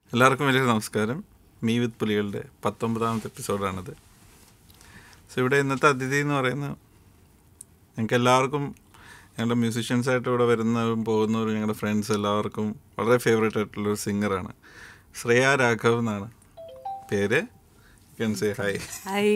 എല്ലാവർക്കും വലിയ നമസ്കാരം മീ വിത്ത് പുലികളുടെ പത്തൊമ്പതാമത്തെ എപ്പിസോഡാണിത് സോ ഇവിടെ ഇന്നത്തെ അതിഥി എന്ന് പറയുന്നത് ഞങ്ങൾക്ക് എല്ലാവർക്കും ഞങ്ങളുടെ മ്യൂസീഷ്യൻസായിട്ട് ഇവിടെ വരുന്നവരും പോകുന്നവരും ഞങ്ങളുടെ ഫ്രണ്ട്സ് എല്ലാവർക്കും വളരെ ഫേവറേറ്റ് ആയിട്ടുള്ളൊരു സിംഗറാണ് ശ്രേയ രാഘവ് എന്നാണ് പേര് can say hi hi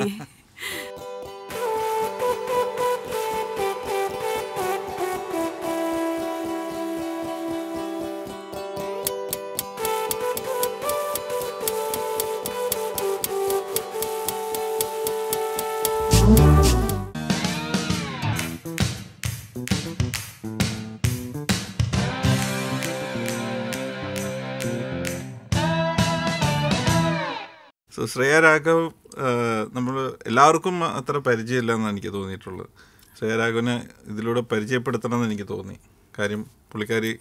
so Shreya Raghav നമ്മൾ എല്ലാവർക്കും അത്ര പരിചയമില്ല എന്നാണ് എനിക്ക് തോന്നിയിട്ടുള്ളത് ശ്രേയ രാഘവിനെ ഇതിലൂടെ പരിചയപ്പെടുത്തണം എന്ന് എനിക്ക് തോന്നി കാര്യം പുള്ളിക്കാരി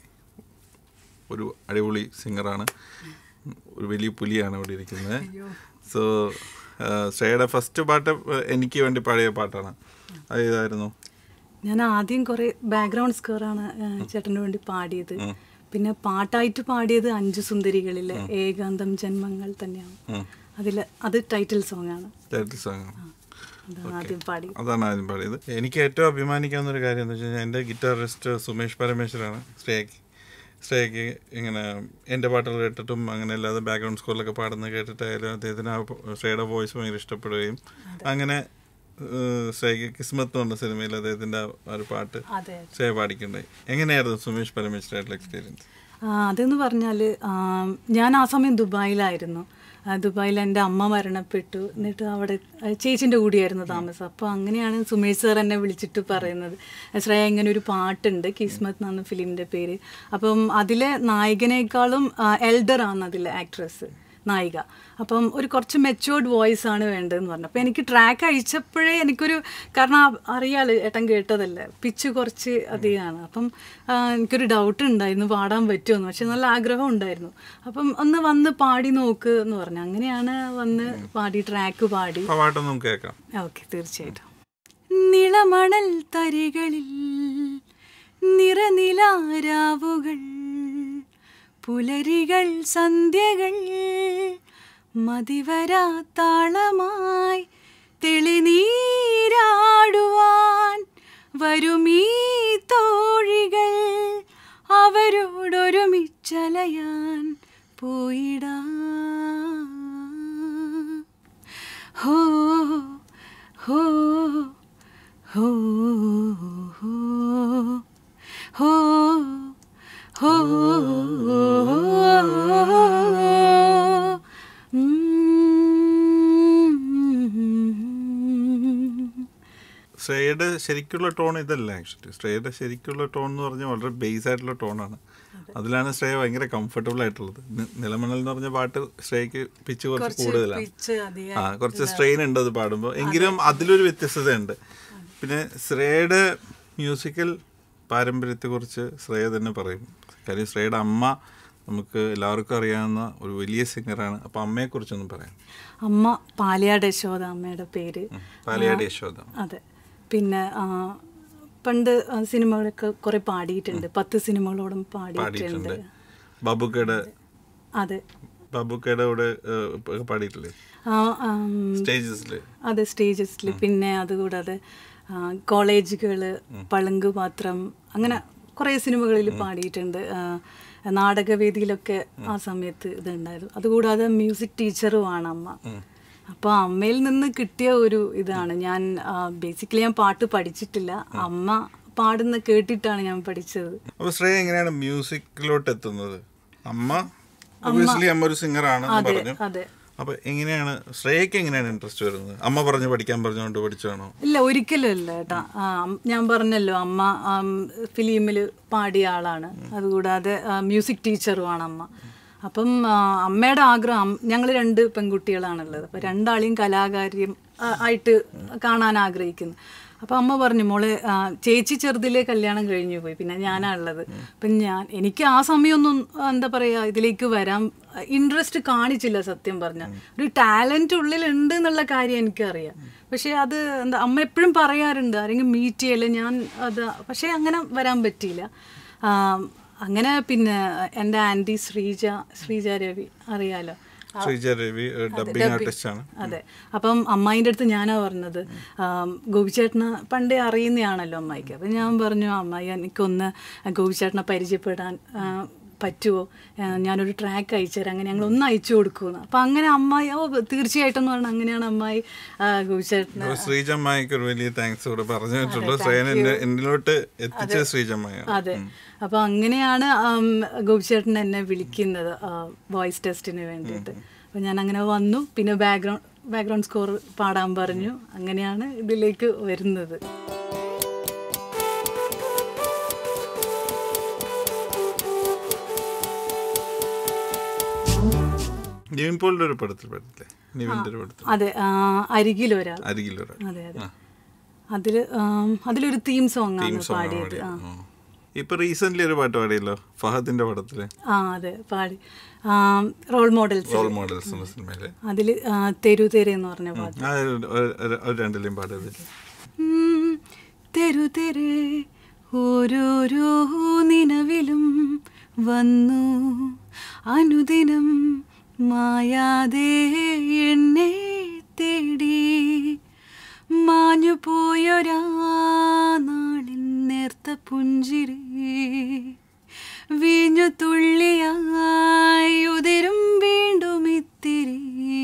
ഒരു അടിപൊളി സിംഗറാണ് ഒരു വലിയ പുലിയാണ് ഇവിടെ ഇരിക്കുന്നത് സോ ശ്രേയയുടെ ഫസ്റ്റ് പാട്ട് എനിക്ക് വേണ്ടി പാടിയ പാട്ടാണ് അത് ഏതായിരുന്നു ഞാൻ ആദ്യം കുറെ ബാക്ക്ഗ്രൗണ്ട് സ്കോറാണ് ചേട്ടന് വേണ്ടി പാടിയത് പിന്നെ പാട്ടായിട്ട് പാടിയത് അഞ്ചു സുന്ദരികളിലെ ഏകാന്തം ജന്മങ്ങൾ തന്നെയാണ് അതില് അത് ടൈറ്റിൽ സോങ് ആണ് ടൈറ്റിൽ സോങ് അതാണ് ആദ്യം പാടി അതാണ് ആദ്യം പാടിയത് എനിക്ക് ഏറ്റവും അഭിമാനിക്കാവുന്ന ഒരു കാര്യം എന്ന് വെച്ച് കഴിഞ്ഞാൽ എൻ്റെ ഗിറ്റാറിസ്റ്റ് സുമേഷ് പരമേശ്വരാണ് ശ്രേയക്ക് ശ്രേയക്ക് ഇങ്ങനെ എൻ്റെ പാട്ടുകൾ കേട്ടിട്ടും അങ്ങനെ അല്ലാതെ ബാക്ക്ഗ്രൗണ്ട് സ്കോറിലൊക്കെ പാടുന്നത് കേട്ടിട്ടായാലും അദ്ദേഹത്തിന് ആ ശ്രേയയുടെ വോയിസ് ഭയങ്കര ഇഷ്ടപ്പെടുകയും അങ്ങനെ ഏഹ്, ശ്രേയക്ക് കിസ്മത്ത് എന്ന് പറഞ്ഞ സിനിമയിൽ അദ്ദേഹത്തിൻ്റെ ആ ഒരു പാട്ട് അതെ ശ്രേയ പാടിക്കണ്ടായി എങ്ങനെയായിരുന്നു സുമേഷ് പരമേശ്വരായിട്ടുള്ള എക്സ്പീരിയൻസ് ആ, അതെന്ന് പറഞ്ഞാൽ ഞാൻ ആ സമയം ദുബായിലായിരുന്നു ആ, ദുബായിൽ എൻ്റെ അമ്മ മരണപ്പെട്ടു എന്നിട്ട് അവിടെ ആ, ചേച്ചിൻ്റെ കൂടിയായിരുന്നു താമസം അപ്പോൾ അങ്ങനെയാണ് സുമേഷ് സാർ എന്നെ വിളിച്ചിട്ട് പറയുന്നത് ശ്രേയ ഇങ്ങനെ ഒരു പാട്ടുണ്ട് കിസ്മത്ത് എന്നാണ് ഫിലിമിൻ്റെ പേര് അപ്പം അതിലെ നായകനേക്കാളും എൽഡർ ആണ് അതിലെ ആക്ട്രസ് നായിക അപ്പം ഒരു കുറച്ച് മെച്ചുവേർഡ് വോയിസ് ആണ് വേണ്ടതെന്ന് പറഞ്ഞു അപ്പോൾ എനിക്ക് ട്രാക്ക് അയച്ചപ്പോഴേ എനിക്കൊരു കാരണം ആ- അറിയാലോ ഏട്ടൻ കേട്ടതല്ലേ പിച്ച് കുറച്ച് അധികമാണ് അപ്പം ആ, എനിക്കൊരു ഡൗട്ട് ഉണ്ടായിരുന്നു പാടാൻ പറ്റുമെന്ന് പക്ഷെ നല്ല ആഗ്രഹം ഉണ്ടായിരുന്നു അപ്പം ഒന്ന് വന്ന് പാടി നോക്ക് എന്ന് പറഞ്ഞു അങ്ങനെയാണ് വന്ന് പാടി ട്രാക്ക് പാടി ആ പാട്ടൊന്നും കേൾക്കാം ഓക്കെ തീർച്ചയായിട്ടും നിളമണൽ തരികളിൽ നിറനിലാരാവുകൾ പുലരികൾ സന്ധ്യകൾ മതിവരാ താളമായി തെളിനീരാടുവാൻ വരുമീ തോഴികൾ അവരോടൊരുമിച്ചലയാൻ പോയിടാ ഹോ ഹോ ഹോ ഹോ ഹോ ഹോ ശ്രേയയുടെ ശരിക്കുള്ള ടോൺ ഇതല്ല ആക്ച്വലി ശ്രേയയുടെ ശരിക്കുള്ള ടോൺ എന്ന് പറഞ്ഞാൽ വളരെ ബേസ് ആയിട്ടുള്ള ടോണാണ് അതിലാണ് ശ്രേയ ഭയങ്കര കംഫർട്ടബിൾ ആയിട്ടുള്ളത് നി- നിലമണൽ എന്ന് പറഞ്ഞ പാട്ട് ശ്രേയക്ക് പിച്ച് കുറച്ച് കൂടുതലാണ് പിച്ച് അധികം ആ കുറച്ച് സ്ട്രെയിൻ ഉണ്ട് അത് പാടുമ്പോൾ എങ്കിലും അതിലൊരു വ്യത്യസ്തതയുണ്ട് പിന്നെ ശ്രേയയുടെ മ്യൂസിക്കൽ പാരമ്പര്യത്തെക്കുറിച്ച് ശ്രേയ തന്നെ പറയും കാര്യം ശ്രേയയുടെ അമ്മ നമുക്ക് എല്ലാവർക്കും അറിയാവുന്ന ഒരു വലിയ സിംഗറാണ് അപ്പം അമ്മയെക്കുറിച്ചൊന്നും പറയാം അമ്മ പാലിയാട് യശോദ അമ്മയുടെ പേര് പാലയാട് യശോദ അതെ പിന്നെ ആ, പണ്ട് ആ, സിനിമകളൊക്കെ കുറെ പാടിയിട്ടുണ്ട് പത്ത് സിനിമകളോടും പാടിയിട്ടുണ്ട് പാടിയിട്ടുണ്ട് ബാബുക്കയുടെ അതെ ബാബുക്കയുടെ കൂടെ ഏഹ്, പാടിയിട്ടില്ലേ ആ, ആം, സ്റ്റേജസിൽ അതെ സ്റ്റേജസിൽ പിന്നെ അതുകൂടാതെ കോളേജുകൾ പളുങ്ക് പാത്രം അങ്ങനെ കുറേ സിനിമകളിൽ പാടിയിട്ടുണ്ട് ആ, നാടകവേദിയിലൊക്കെ ആ സമയത്ത് ഇതുണ്ടായിരുന്നു അതുകൂടാതെ മ്യൂസിക് ടീച്ചറുമാണ് അമ്മ അപ്പോൾ അമ്മയിൽ നിന്ന് കിട്ടിയ ഒരു ഇതാണ് ഞാൻ ബേസിക്കലി ഞാൻ പാട്ട് പഠിച്ചിട്ടില്ല അമ്മ പാടുന്ന കേട്ടിട്ടാണ് ഞാൻ പഠിച്ചത് അപ്പൊ ശ്രേയ എങ്ങനെയാണ് മ്യൂസിക്കിലോട്ട് എത്തുന്നത് അമ്മ ഒബിയസ്ലി അമ്മ ഒരു സിംഗറാണെന്ന് പറഞ്ഞു അതെ അപ്പൊ എങ്ങനെയാണ് ശ്രേയക്ക് എങ്ങനെയാണ് ഇൻട്രസ്റ്റ് വരുന്നത് അമ്മ പറഞ്ഞ് പഠിക്കാൻ പറഞ്ഞുകൊണ്ട് പഠിച്ചാണോ ഇല്ല ഒരിക്കലും ഇല്ല ഏട്ടാ ആ, അം- ഞാൻ പറഞ്ഞല്ലോ അമ്മ ഫിലിമിൽ പാടിയ ആളാണ് അതുകൂടാതെ മ്യൂസിക് ടീച്ചറുമാണ് അമ്മ അപ്പം ആ, അമ്മയുടെ ആഗ്രഹം ഞങ്ങൾ രണ്ട് പെൺകുട്ടികളാണുള്ളത് അപ്പം രണ്ടാളെയും കലാകാര്യം ആ, ആയിട്ട് കാണാൻ ആഗ്രഹിക്കുന്നു അപ്പം അമ്മ പറഞ്ഞു മോളെ ആ, ചേച്ചി ചെറുതിലെ കല്യാണം കഴിഞ്ഞു പോയി പിന്നെ ഞാനാണുള്ളത് അപ്പം ഞാൻ എനിക്ക് ആ സമയമൊന്നും ആ, എന്താ പറയുക ഇതിലേക്ക് വരാൻ ഇൻട്രസ്റ്റ് കാണിച്ചില്ല സത്യം പറഞ്ഞാൽ ഒരു ടാലൻറ്റ് ഉള്ളിലുണ്ട് എന്നുള്ള കാര്യം എനിക്കറിയാം പക്ഷേ അത് എന്താ അമ്മ എപ്പോഴും പറയാറുണ്ട് ആരെങ്കിലും മീറ്റ് ചെയ്യല്ലേ ഞാൻ അത് പക്ഷേ അങ്ങനെ വരാൻ പറ്റിയില്ല ആ, അങ്ങനെ പിന്നെ എൻ്റെ ആൻറ്റി ശ്രീജ ശ്രീജ രവി അറിയാലോ ശ്രീജ രവി ഡബിങ് ആർട്ടിസ്റ്റ് ആണ് അതെ അപ്പം അമ്മായിൻ്റെ അടുത്ത് ഞാനാ പറഞ്ഞത് ആം, ഗോപിച്ചേട്ടനെ പണ്ടേ അറിയുന്നതാണല്ലോ അമ്മായിക്ക് അപ്പം ഞാൻ പറഞ്ഞു അമ്മായി എനിക്കൊന്ന് ഗോപിച്ചേട്ടനെ പരിചയപ്പെടാൻ ആ, പറ്റുമോ ആ, ഞാനൊരു ട്രാക്ക് അയച്ചുതരാം അങ്ങനെ ഞങ്ങൾ ഒന്ന് അയച്ചു കൊടുക്കുമെന്ന് അപ്പം അങ്ങനെ അമ്മായി ഓ തീർച്ചയായിട്ടും എന്ന് പറഞ്ഞാൽ അങ്ങനെയാണ് അമ്മായി ആ, ഗോപിച്ചേട്ടനെ അപ്പോൾ ശ്രീജമ്മായിക്ക് ഒരു വലിയ താങ്ക്സ് കൂടെ പറഞ്ഞിട്ടുള്ളൂ ശ്രേയൻ എന്നെ എന്നിലോട്ട് എത്തിച്ച ശ്രീജമ്മായാണ് അതെ അപ്പോൾ അങ്ങനെയാണ് ആം, ഗോപിച്ചേട്ടൻ എന്നെ വിളിക്കുന്നത് വോയിസ് ടെസ്റ്റിന് വേണ്ടിയിട്ട് അപ്പോൾ ഞാൻ അങ്ങനെ വന്നു പിന്നെ ബാക്ക്ഗ്രൗണ്ട് ബാക്ക്ഗ്രൗണ്ട് സ്കോർ പാടാൻ പറഞ്ഞു അങ്ങനെയാണ് ഇതിലേക്ക് വരുന്നത് നിവിൻ പോളിന്റെ ഒരു പടത്തിൽ പടത്തില്ലേ നിവിൻ്റെ ഒരു പടത്തിൽ അതെ ആ, അരികിലൊരാൾ അരികിലൊരാൾ അതെ അതെ അതിൽ അതിലൊരു തീം സോങ് ആണ് സോങ് പാടിയത് ആ ഇപ്പൊ റീസെന്റ് ഒരു പാട്ട് പാടിയല്ലോ ഫഹദിന്റെ പടത്തില് ആ അതെ പാടി റോൾ മോഡൽസ് റോൾ മോഡൽസ് എന്ന സിനിമയില് അതിൽ തെരു തെരു എന്ന് പറഞ്ഞ പാട്ട് ആ ഒരു- ഒരു- ഒരു- ഒരു രണ്ടിലും പാടിയതില്ല ഉം, തെരു തെരെ ഓരോരോ നിലവിലും വന്നു അനുദിനം മായാതെ എന്നെ തേടി മാഞ്ഞു പോയൊരാ നാളിൻ നേർത്ത പുഞ്ചിരി വീഞ്ഞു തുള്ളിയായി ഉതിരും വീണ്ടും ഇത്തിരി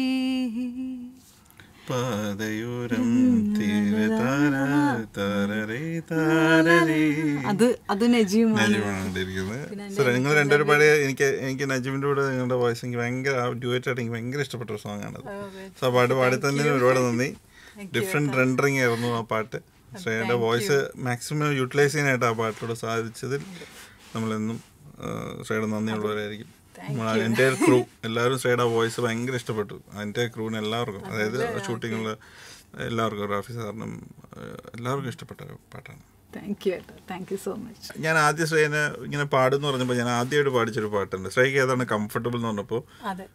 പാതയോരം തീരെ താര താരരേ താരരേ അത് അത് നജീമാണ് നജീബാണ് കണ്ടിരിക്കുന്നത് സോ നിങ്ങൾ രണ്ടുപേരും പാടിയ എനിക്ക് എനിക്ക് നജീബിന്റെ കൂടെ നിങ്ങളുടെ വോയിസ് എനിക്ക് ഭയങ്കര ഡ്യൂറ്റ് ആയിട്ട് എനിക്ക് ഭയങ്കര ഇഷ്ടപ്പെട്ട ഒരു സോങ് ആണ് സോ ആ പാട്ട് പാടി തന്നെ ഒരുപാട് നന്ദി ഡിഫറെന്റ് റെൻഡറിങ് ആയിരുന്നു ആ പാട്ട് ശ്രേയയുടെ വോയിസ് മാക്സിമം യൂട്ടിലൈസ് ചെയ്യാനായിട്ട് ആ പാട്ടിലൂടെ സാധിച്ചതിൽ നമ്മളെന്നും ആ, ശ്രേയയുടെ നന്ദിയുള്ളവരായിരിക്കും നമ്മൾ എൻ്റെ ക്രൂ എല്ലാവരും ശ്രേയയുടെ വോയിസ് ഭയങ്കര ഇഷ്ടപ്പെട്ടു എൻ്റെ ക്രൂവിന് എല്ലാവർക്കും അതായത് ഷൂട്ടിങ്ങിൽ എല്ലാവർക്കും റാഫി സാറിനും ആ, എല്ലാവർക്കും ഇഷ്ടപ്പെട്ട ഒരു പാട്ടാണ് താങ്ക് യു ഏട്ടാ താങ്ക് യു സോ മച്ച് ഞാൻ ആദ്യം ശ്രേയനെ ഇങ്ങനെ പാടുന്നു പറഞ്ഞപ്പോൾ ഞാൻ ആദ്യമായിട്ട് പാടിച്ചൊരു പാട്ടുണ്ട് ശ്രേയക്ക് ഏതാണ് കംഫർട്ടബിൾ എന്ന് പറഞ്ഞപ്പോൾ അതെ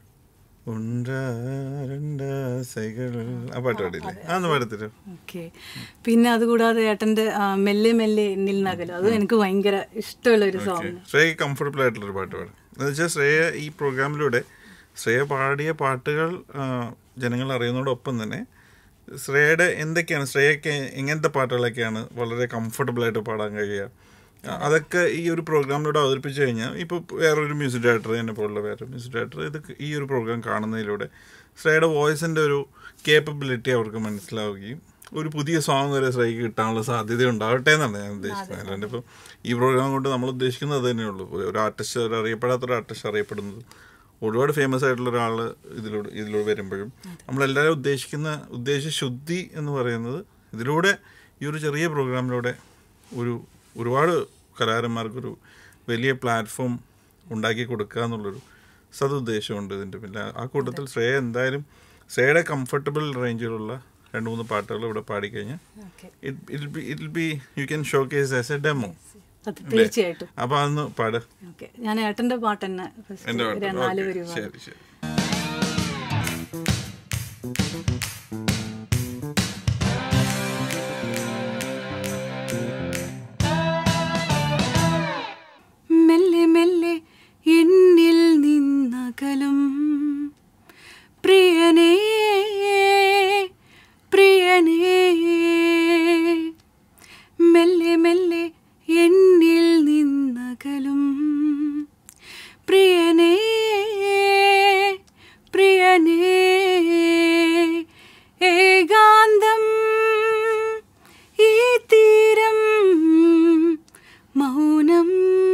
സൈകൾ ആ പാട്ട് പാടില്ലേ അതൊന്ന് പാടത്തില്ലോ ഓക്കെ പിന്നെ അതുകൂടാതെ ഏട്ടൻ്റെ ആ, മെല്ലെ മെല്ലെ എന്നിൽ നകലും അതും എനിക്ക് ഭയങ്കര ഇഷ്ടമുള്ള ഒരു സോങ് ശ്രേയക്ക് കംഫർട്ടബിൾ ആയിട്ടുള്ളൊരു പാട്ട് പാടും എന്ന് വെച്ചാൽ ശ്രേയ ഈ പ്രോഗ്രാമിലൂടെ ശ്രേയ പാടിയ പാട്ടുകൾ ആ, ജനങ്ങൾ അറിയുന്നതോടൊപ്പം തന്നെ ശ്രേയയുടെ എന്തൊക്കെയാണ് ശ്രേയക്ക് എങ്ങനത്തെ പാട്ടുകളൊക്കെയാണ് വളരെ കംഫർട്ടബിൾ ആയിട്ട് പാടാൻ കഴിയുക ആ, അതൊക്കെ ഈ ഒരു പ്രോഗ്രാമിലൂടെ അവതരിപ്പിച്ചു കഴിഞ്ഞാൽ ഇപ്പോൾ വേറൊരു മ്യൂസിക് ഡയറക്ടർ എന്നെ പോലുള്ള വേറെ മ്യൂസിക് ഡയറക്ടർ ഇത് ഈ ഒരു പ്രോഗ്രാം കാണുന്നതിലൂടെ ശ്രേയയുടെ വോയിസിൻ്റെ ഒരു കേപ്പബിലിറ്റി അവർക്ക് മനസ്സിലാവുകയും ഒരു പുതിയ സോങ് വരെ ശ്രേയക്ക് കിട്ടാനുള്ള സാധ്യത ഉണ്ടാവട്ടെ എന്നാണ് ഞാൻ ഉദ്ദേശിക്കുന്നത് അല്ലാണ്ട് ഇപ്പം ഈ പ്രോഗ്രാം കൊണ്ട് നമ്മൾ ഉദ്ദേശിക്കുന്നത് അത് തന്നെയുള്ളൂ ഒരു- ഒരു ആർട്ടിസ്റ്റ് ഒരു അറിയപ്പെടാത്ത ഒരു ആർട്ടിസ്റ്റ് അറിയപ്പെടുന്നത് ഒരുപാട് ഫേമസ് ആയിട്ടുള്ള ഒരാൾ ഇതിലൂടെ ഇതിലൂടെ വരുമ്പോഴും നമ്മളെല്ലാവരും ഉദ്ദേശിക്കുന്ന ഉദ്ദേശ ശുദ്ധി എന്ന് പറയുന്നത് ഇതിലൂടെ ഈ ഒരു ചെറിയ പ്രോഗ്രാമിലൂടെ ഒരു ഒരുപാട് കലാകാരന്മാർക്കൊരു വലിയ പ്ലാറ്റ്ഫോം ഉണ്ടാക്കി കൊടുക്കുക എന്നുള്ളൊരു സതുദ്ദേശമുണ്ട് ഇതിൻ്റെ പിന്നെ ആ കൂട്ടത്തിൽ ശ്രേയ എന്തായാലും ശ്രേയയുടെ കംഫർട്ടബിൾ റേഞ്ചിലുള്ള രണ്ട് മൂന്ന് പാട്ടുകൾ ഇവിടെ പാടിക്കഴിഞ്ഞാൽ okay it be it be you can showcase as a demo അത് തീർച്ചയായിട്ടും അപ്പോൾ അതൊന്ന് പാട് ഓക്കെ ഞാൻ ഏട്ടൻ്റെ പാട്ട് തന്നെ എൻ്റെ ഫസ്റ്റ് പാട്ട് നാല് ഓക്കേ, വരി പാടാം. ശരി ശരി മെല്ലെ മെല്ലെ എന്നിൽ നിന്നകലും പ്രിയനേ പ്രിയനേ മെല്ലെ മെല്ലെ എന്നിൽ നിന്നകലും പ്രിയനേ പ്രിയനേ ഏകാന്തം ഈ തീരം മൗനം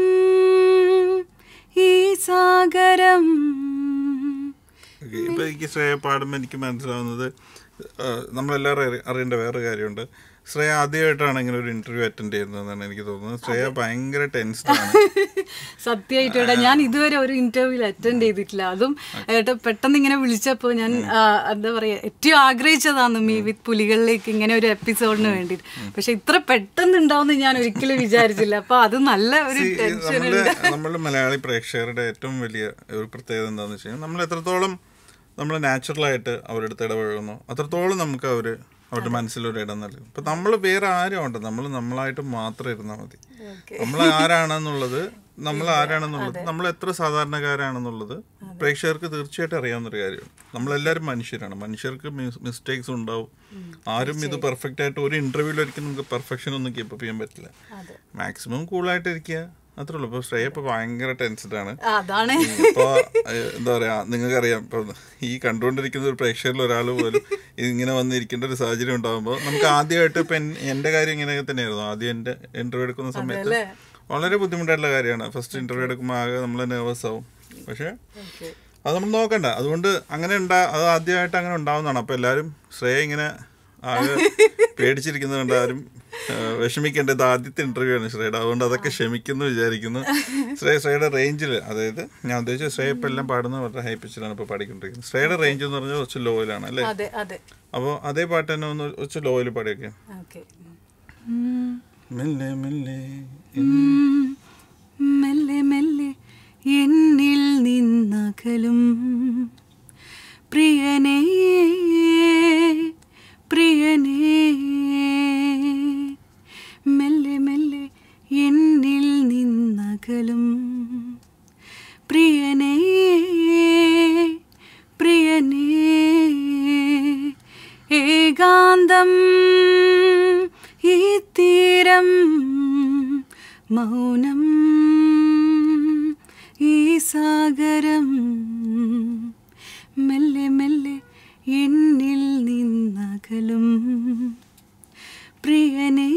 ഈ സാഗരം ഓക്കെ ഇപ്പൊ എനിക്ക് ശ്രേയ പാടുമ്പോൾ എനിക്ക് മനസ്സിലാവുന്നത് ആ, നമ്മളെല്ലാവരും അറി- അറിയേണ്ട വേറെ കാര്യമുണ്ട് ശ്രേയ ആദ്യമായിട്ടാണ് ഇങ്ങനെ ഒരു ഇന്റർവ്യൂ അറ്റൻഡ് ചെയ്യുന്നതെന്നാണ് എനിക്ക് തോന്നുന്നത് ശ്രേയ ഭയങ്കര ടെൻസ്ഡ് ആണ് സത്യമായിട്ടും ഏട്ടാ ഞാൻ ഇതുവരെ ഒരു ഇന്റർവ്യൂവിൽ അറ്റൻഡ് ചെയ്തിട്ടില്ല അതും ഏട്ടാ പെട്ടെന്ന് ഇങ്ങനെ വിളിച്ചപ്പോൾ ഞാൻ ആ, എന്താ പറയാ ഏറ്റവും ആഗ്രഹിച്ചതാണ് മീ വിത്ത് പുലികളിലേക്ക് ഇങ്ങനെ ഒരു എപ്പിസോഡിന് വേണ്ടിയിട്ട് പക്ഷെ ഇത്ര പെട്ടെന്ന് ഉണ്ടാവുമെന്ന് ഞാൻ ഒരിക്കലും വിചാരിച്ചില്ല അപ്പൊ അത് നല്ല ഒരു ടെൻഷൻ നമ്മള് നമ്മളുടെ മലയാളി പ്രേക്ഷകരുടെ ഏറ്റവും വലിയ ഒരു പ്രത്യേകത എന്താണെന്ന് വെച്ച് കഴിഞ്ഞാൽ നമ്മൾ എത്രത്തോളം നമ്മൾ നാച്ചുറലായിട്ട് അവരുടെ അടുത്ത് ഇടപഴകുന്നു അത്രത്തോളം നമുക്ക് അവർ അവരുടെ മനസ്സിലൊരു ഇടം നൽകും ഇപ്പം നമ്മൾ വേറെ ആരും ഉണ്ട് നമ്മൾ നമ്മളായിട്ട് മാത്രം ഇരുന്നാൽ മതി നമ്മൾ ആരാണെന്നുള്ളത് നമ്മൾ ആരാണെന്നുള്ളത് നമ്മൾ എത്ര സാധാരണക്കാരാണെന്നുള്ളത് പ്രേക്ഷകർക്ക് തീർച്ചയായിട്ടും അറിയാവുന്ന ഒരു കാര്യമാണ് നമ്മളെല്ലാവരും മനുഷ്യരാണ് മനുഷ്യർക്ക് മിസ്റ്റേക്സ് ഉണ്ടാവും ആരും ഇത് പെർഫെക്റ്റ് ആയിട്ട് ഒരു ഇന്റർവ്യൂവിൽ ഒരിക്കലും നമുക്ക് പെർഫെക്ഷൻ ഒന്നും കീപ്പ് അപ്പ് ചെയ്യാൻ പറ്റില്ല മാക്സിമം കൂളായിട്ട് ഇരിക്കുക അത്രേ ഉള്ളൂ ഇപ്പൊ ശ്രേയ ഇപ്പൊ ഭയങ്കര ടെൻസ്ഡ് ആണ് അതാണ് ഇപ്പൊ ഏഹ്, എന്താ പറയാ നിങ്ങൾക്കറിയാം ഇപ്പൊ ഈ കണ്ടുകൊണ്ടിരിക്കുന്ന ഒരു പ്രേക്ഷകരിൽ ഒരാൾ പോലും ഇങ്ങനെ വന്നിരിക്കേണ്ട ഒരു സാഹചര്യം ഉണ്ടാകുമ്പോൾ നമുക്ക് ആദ്യമായിട്ട് ഇപ്പൊ എൻ- എന്റെ കാര്യം ഇങ്ങനെ തന്നെയായിരുന്നു ആദ്യം എന്റെ ഇന്റർവ്യൂ എടുക്കുന്ന സമയത്ത് വളരെ ബുദ്ധിമുട്ടായിട്ടുള്ള കാര്യമാണ് ഫസ്റ്റ് ഇന്റർവ്യൂ എടുക്കുമ്പോൾ ആകെ നമ്മൾ നെർവസ് ആവും പക്ഷെ അത് നമ്മൾ നോക്കണ്ട അതുകൊണ്ട് അങ്ങനെ ഉണ്ടാ അത് ആദ്യമായിട്ട് അങ്ങനെ ഉണ്ടാവുന്നതാണ് അപ്പൊ എല്ലാവരും ശ്രേയ ഇങ്ങനെ ആകെ പേടിച്ചിരിക്കുന്നത് കൊണ്ട് ആരും ആ, വിഷമിക്കേണ്ടത് ആദ്യത്തെ ഇന്റർവ്യൂ ആണ് ശ്രേയുടെ അതുകൊണ്ട് അതൊക്കെ ക്ഷമിക്കുന്നു വിചാരിക്കുന്നു ശ്രേയ ശ്രേയുടെ റേഞ്ചിൽ അതായത് ഞാൻ ഉദ്ദേശിച്ച ശ്രേയ ഇപ്പം എല്ലാം പാടുന്നത് വളരെ ഹൈ പിച്ചിലാണ് ഇപ്പോൾ പാടിക്കൊണ്ടിരിക്കുന്നത് ശ്രേയുടെ റേഞ്ച് എന്ന് പറഞ്ഞാൽ കുറച്ച് ലോയിലാണ് അല്ലേ അതെ അതെ അപ്പോൾ അതേ പാട്ട് തന്നെ ഒന്ന് കുറച്ച് ലോയിൽ പാടിയൊക്കെ ഓക്കെ മെല്ലെ മെല്ലെ മെല്ലെ മെല്ലെ എന്നിൽ നിന്നകലും പ്രിയനേ പ്രിയനേ മെല്ലെ മെല്ലെ എന്നിൽ നിന്നകലും പ്രിയനേ പ്രിയനേ ഏകാന്തം ഈ തീരം മൗനം ഈ സാഗരം മെല്ലെ മെല്ലെ എന്നിൽ നിന്നകലും പ്രിയനേ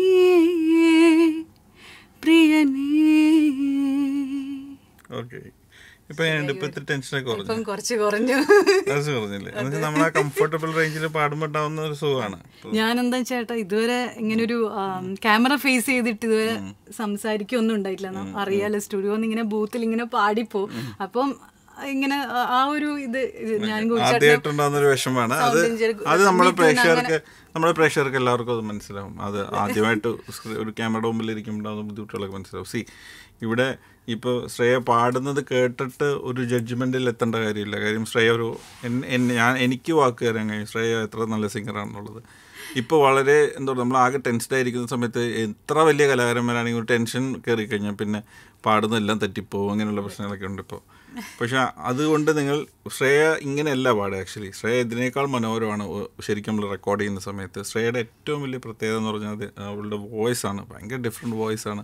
പ്രിയനേ ഓക്കെ ഇപ്പൊ ഞാൻ ഇപ്പൊ ഇത്തിരി ടെൻഷനൊക്കെ കുറഞ്ഞു ഇപ്പം കുറച്ച് കുറഞ്ഞു അത് പറഞ്ഞില്ലേ എന്നുവെച്ചാൽ നമ്മൾ ആ കംഫർട്ടബിൾ റേഞ്ചിൽ പാടുമ്പോൾ ഉണ്ടാവുന്ന ഒരു സുഖമാണ് ഞാൻ എന്താ ചേട്ടാ ഇതുവരെ ഇങ്ങനെ ഒരു ക്യാമറ ഫേസ് ചെയ്തിട്ട് ഇതുവരെ സംസാരിക്കൊന്നും ഉണ്ടായിട്ടില്ല ന- അറിയാലോ സ്റ്റുഡിയോ ഇങ്ങനെ ബൂത്തിൽ ഇങ്ങനെ പാടിപ്പോ അപ്പം ഇങ്ങനെ ആ- ആ ഒരു ഇത് ഇത് ഞാൻ ആദ്യമായിട്ടുണ്ടാകുന്ന ഒരു വിഷമാണ് അത് അത് നമ്മുടെ പ്രേക്ഷകർക്ക് നമ്മുടെ പ്രേക്ഷകർക്ക് എല്ലാവർക്കും അത് മനസ്സിലാവും അത് ആദ്യമായിട്ട് സ്ക്രീ- ഒരു ക്യാമറയുടെ മുമ്പിൽ ഇരിക്കുമ്പോൾ ഉണ്ടാകുന്ന ബുദ്ധിമുട്ടുകളൊക്കെ മനസ്സിലാവും സി ഇവിടെ ഇപ്പോൾ ശ്രേയ പാടുന്നത് കേട്ടിട്ട് ഒരു ജഡ്ജ്മെന്റിൽ എത്തേണ്ട കാര്യമില്ല കാര്യം ശ്രേയ ഒരു എൻ- എൻ- ഞാൻ എനിക്ക് വാക്ക് തരാൻ കഴിയും ശ്രേയ എത്ര നല്ല സിംഗറാണെന്നുള്ളത് ഇപ്പോൾ വളരെ എന്താ പറയുക നമ്മൾ ആകെ ടെൻസ്ഡ് ആയിരിക്കുന്ന സമയത്ത് എത്ര വലിയ കലാകാരന്മാരാണെങ്കിൽ ഒരു ടെൻഷൻ കയറി കഴിഞ്ഞാൽ പിന്നെ പാടുന്നതെല്ലാം തെറ്റിപ്പോവും അങ്ങനെയുള്ള പ്രശ്നങ്ങളൊക്കെ ഉണ്ട് ഇപ്പോൾ പക്ഷെ അതുകൊണ്ട് നിങ്ങൾ ശ്രേയ ഇങ്ങനെയല്ല പാടുക ആക്ച്വലി ശ്രേയ ഇതിനേക്കാൾ മനോഹരമാണ് ഒ- ശരിക്കും നമ്മൾ റെക്കോർഡ് ചെയ്യുന്ന സമയത്ത് ശ്രേയയുടെ ഏറ്റവും വലിയ പ്രത്യേകത എന്ന് പറഞ്ഞാൽ അത് അവളുടെ വോയിസ് ആണ് ഭയങ്കര ഡിഫറെൻറ്റ് വോയിസ് ആണ്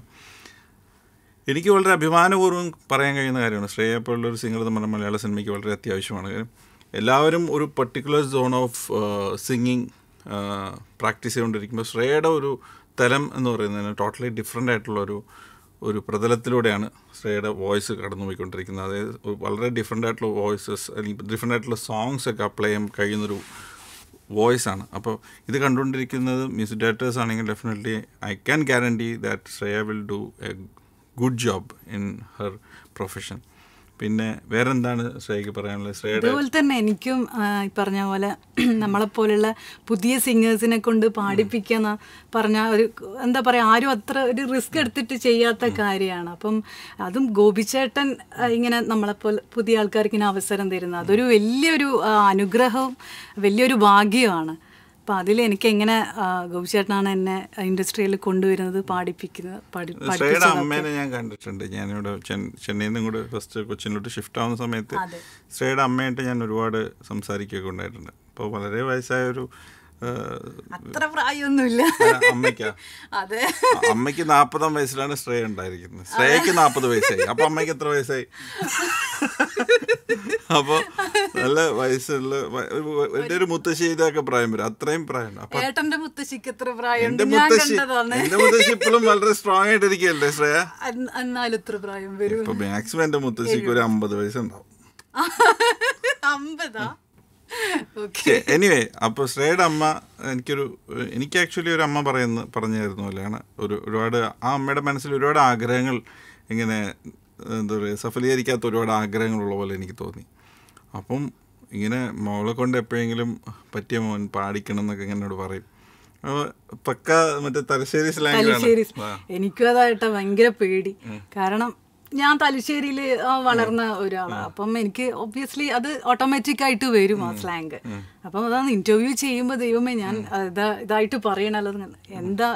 എനിക്ക് വളരെ അഭിമാനപൂർവ്വം പറയാൻ കഴിയുന്ന കാര്യമാണ് ശ്രേയ പോലുള്ള ഒരു സിംഗർ നമ്മുടെ മലയാള സിനിമയ്ക്ക് വളരെ അത്യാവശ്യമാണ് കാര്യം എല്ലാവരും ഒരു particular zone of singing practice ചെയ്തുകൊണ്ടിരിക്കുമ്പോൾ ശ്രേയയുടെ ഒരു തലം എന്ന് പറയുന്നതിന് ടോട്ടലി ഡിഫറെൻ്റ് ആയിട്ടുള്ള ഒരു ഒരു പ്രതലത്തിലൂടെയാണ് ശ്രേയയുടെ വോയിസ് കടന്നു പോയിക്കൊണ്ടിരിക്കുന്നത് അതായത് ഒരു വളരെ ഡിഫറെൻ്റ് ആയിട്ടുള്ള വോയിസസ് അല്ലെങ്കിൽ ഡിഫറെൻ്റ് ആയിട്ടുള്ള സോങ്സ് ഒക്കെ അപ്ലൈ ചെയ്യാൻ കഴിയുന്നൊരു വോയിസ് ആണ് അപ്പോൾ ഇത് കണ്ടുകൊണ്ടിരിക്കുന്നത് മ്യൂസിക് ഡയറക്ടേഴ്സ് ആണെങ്കിൽ definitely I can guarantee that Shreya will do a good job in her profession പിന്നെ വേറെന്താണ് ശ്രേയക്ക് പറയാനുള്ളത് ശ്രേയയുടെ അതുപോലെ തന്നെ എനിക്കും ആ, ഈ പറഞ്ഞ പോലെ നമ്മളെപ്പോലുള്ള പുതിയ സിംഗേഴ്സിനെ കൊണ്ട് പാടിപ്പിക്കുന്ന പറഞ്ഞ ഒരു എന്താ പറയുക ആരും അത്ര ഒരു റിസ്ക് എടുത്തിട്ട് ചെയ്യാത്ത കാര്യമാണ് അപ്പം അതും ഗോപിച്ചേട്ടൻ ആ, ഇങ്ങനെ നമ്മളെപ്പോലെ പുതിയ ആൾക്കാർക്ക് ഇങ്ങനെ അവസരം തരുന്നത് അതൊരു വലിയൊരു ആ, അനുഗ്രഹവും വലിയൊരു ഭാഗ്യമാണ് അപ്പം അതിൽ എനിക്ക് എങ്ങനെ ആ, ഗോപിച്ചേട്ടനാണ് എന്നെ ഇൻഡസ്ട്രിയിൽ കൊണ്ടുവരുന്നത് പാടിപ്പിക്കുന്നത് പാടി ശ്രേയയുടെ പഠിപ്പിച്ചത് അമ്മേനെ ഞാൻ കണ്ടിട്ടുണ്ട് ഞാനിവിടെ ചെൻ- ചെന്നൈയിൽ നിന്നും കൂടെ ഫസ്റ്റ് കൊച്ചിനിലോട്ട് ഷിഫ്റ്റ് ആവുന്ന സമയത്ത് അതെ. ശ്രേയയുടെ അമ്മയായിട്ട് ഞാൻ ഒരുപാട് സംസാരിക്കുകയൊക്കെ ഉണ്ടായിട്ടുണ്ട് അപ്പോൾ വളരെ വയസ്സായ ഒരു ആ, അത്ര പ്രായമൊന്നുമില്ല അമ്മയ്ക്കാ അതെ അ- അമ്മയ്ക്ക് നാൽപ്പതാം വയസ്സിലാണ് ശ്രേയ ഉണ്ടായിരിക്കുന്നത് ശ്രേയക്ക് നാൽപ്പത് വയസ്സായി അപ്പൊ അമ്മയ്ക്ക് എത്ര വയസ്സായി അപ്പൊ നല്ല വയസ്സുള്ള വ- ഒരു- എൻ്റെ ഒരു മുത്തശ്ശി ഇതൊക്കെ പ്രായം വരും അത്രയും പ്രായം അപ്പൊ ഏട്ടന്റെ മുത്തശ്ശിക്ക് എത്ര പ്രായം എന്റെ ഞാൻ മുത്തശ്ശി കണ്ടതാണ് എന്റെ മുത്തശ്ശി ഇപ്പോഴും വളരെ സ്ട്രോങ് ആയിട്ടിരിക്കുകയല്ലേ ശ്രേയ അന്ന് എന്നാലും എത്ര പ്രായം വരും ഇപ്പൊ മാക്സിമം എന്റെ മുത്തശ്ശിക്ക് ഒരു അമ്പത് വയസ്സുണ്ടാവും അമ്പതാ ഓക്കെ എനിവേ അപ്പൊ ശ്രേയുടെ അമ്മ എനിക്കൊരു എനിക്ക് ആക്ച്വലി ഒരു അമ്മ പറയുന്ന പറഞ്ഞു തരുന്ന പോലെയാണ് ഒരു ഒരുപാട് ആ അമ്മയുടെ മനസ്സിൽ ഒരുപാട് ആഗ്രഹങ്ങൾ ഇങ്ങനെ എന്താ പറയുക സഫലീകരിക്കാത്ത ഒരുപാട് ആഗ്രഹങ്ങളുള്ള പോലെ എനിക്ക് തോന്നി അപ്പം ഇങ്ങനെ മോളെ കൊണ്ട് എപ്പോഴെങ്കിലും പറ്റിയ മോൻ പാടിക്കണം എന്നൊക്കെ ഇങ്ങനെ എന്നോട് പറയും അപ്പൊ പക്ക മറ്റേ തലശ്ശേരി തലശ്ശേരി സ്ലാങ്ങിലാണ് എനിക്കും അതായിട്ടാ ഭയങ്കര പേടി കാരണം ഞാൻ തലശ്ശേരിയിൽ വളർന്ന ഒരാളാണ് അപ്പം എനിക്ക് ഒബ്വിയസ്ലി അത് ഓട്ടോമാറ്റിക് ആയിട്ട് വരും ആ സ്ലാങ് അപ്പം അതാണ് ഇന്റർവ്യൂ ചെയ്യുമ്പോൾ ദൈവമേ ഞാൻ ഇതാ ഇതായിട്ട് പറയണല്ലോ എന്ന്. എന്താ